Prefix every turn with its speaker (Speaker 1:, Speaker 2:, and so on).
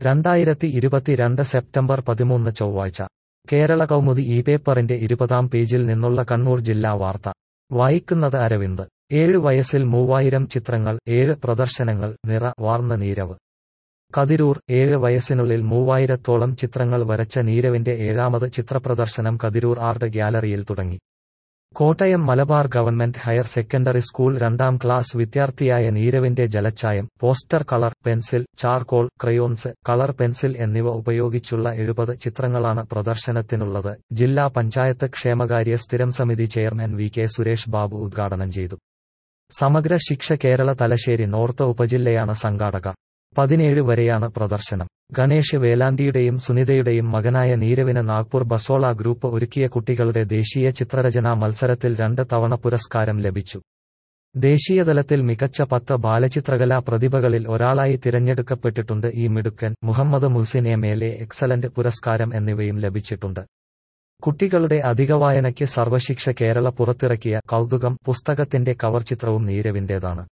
Speaker 1: രണ്ടായിരത്തി ഇരുപത്തിരണ്ട് സെപ്റ്റംബർ പതിമൂന്ന് ചൊവ്വാഴ്ച കേരള കൗമുദി ഈ പേപ്പറിന്റെ ഇരുപതാം പേജിൽ നിന്നുള്ള കണ്ണൂർ ജില്ലാ വാർത്ത വായിക്കുന്നത് അരവിന്ദ് ഏഴ് വയസ്സിൽ മൂവായിരം ചിത്രങ്ങൾ ഏഴ് പ്രദർശനങ്ങൾ നിറ വാർന്ന നീരവ് കതിരൂർ ഏഴ് വയസ്സിനുള്ളിൽ മൂവായിരത്തോളം ചിത്രങ്ങൾ വരച്ച നീരവിന്റെ ഏഴാമത് ചിത്രപ്രദർശനം കതിരൂർ ആർട്ട് ഗ്യാലറിയിൽ തുടങ്ങി Kottayam Malabar government higher secondary school രണ്ടാം ക്ലാസ് വിദ്യാർത്ഥിയായ നീരവിന്റെ ജലച്ചായം poster colour pencil charcoal crayons colour pencil എന്നിവ ഉപയോഗിച്ചുള്ള എഴുപത് ചിത്രങ്ങളാണ് പ്രദർശനത്തിനുള്ളത് ജില്ലാ പഞ്ചായത്ത് ക്ഷേമകാര്യ സ്ഥിരം സമിതി chairman V K Suresh Babu ഉദ്ഘാടനം ചെയ്തു സമഗ്ര ശിക്ഷ കേരള തലശ്ശേരി നോർത്ത് ഉപജില്ലയാണ് സംഘാടക പതിനേഴ് വരെയാണ് പ്രദർശനം ഗണേഷ് വേലാന്തിയുടെയും സുനിതയുടെയും മകനായ നീരവിന് നാഗ്പൂർ ബസോള ഗ്രൂപ്പ് ഒരുക്കിയ കുട്ടികളുടെ ദേശീയ ചിത്രരചനാ മത്സരത്തിൽ രണ്ട് തവണ പുരസ്കാരം ലഭിച്ചു ദേശീയതലത്തിൽ മികച്ച പത്ത് ബാലചിത്രകലാ പ്രതിഭകളിൽ ഒരാളായി തിരഞ്ഞെടുക്കപ്പെട്ടിട്ടുണ്ട് ഈ മിടുക്കൻ Muhammad Muhsin M L A excellent പുരസ്കാരം എന്നിവയും ലഭിച്ചിട്ടുണ്ട് കുട്ടികളുടെ അധികവായനയ്ക്ക് സർവശിക്ഷ കേരള പുറത്തിറക്കിയ കൗതുകം പുസ്തകത്തിന്റെ കവർ ചിത്രവും നീരവിന്റേതാണ്